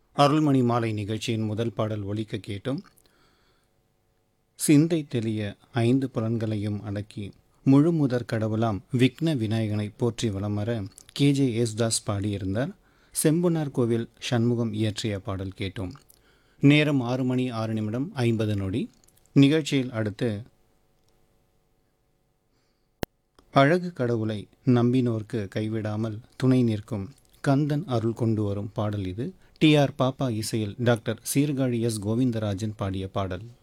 அருள்மணி மாலை நிகழ்ச்சியின் முதல் பாடல் ஒலிக்க கேட்டோம் சிந்தை தெளிய ஐந்து புலன்களையும் அடக்கி முழு முதற் கடவுளாம் விக்ன விநாயகனை போற்றி வலம் வர கேஜே யேசுதாஸ் பாடியிருந்தார் செம்புனார் கோவில் சண்முகம் இயற்றிய பாடல் கேட்டோம் நேரம் ஆறு மணி ஆறு நிமிடம் ஐம்பது நொடி நிகழ்ச்சியில் அடுத்து அழகு கடவுளை நம்பினோர்க்கு கைவிடாமல் துணை நிற்கும் கந்தன் அருள் கொண்டு வரும் பாடல் இது டி ஆர் பாப்பா இசையில் டாக்டர் சீர்காழி எஸ் கோவிந்தராஜன் பாடிய பாடல்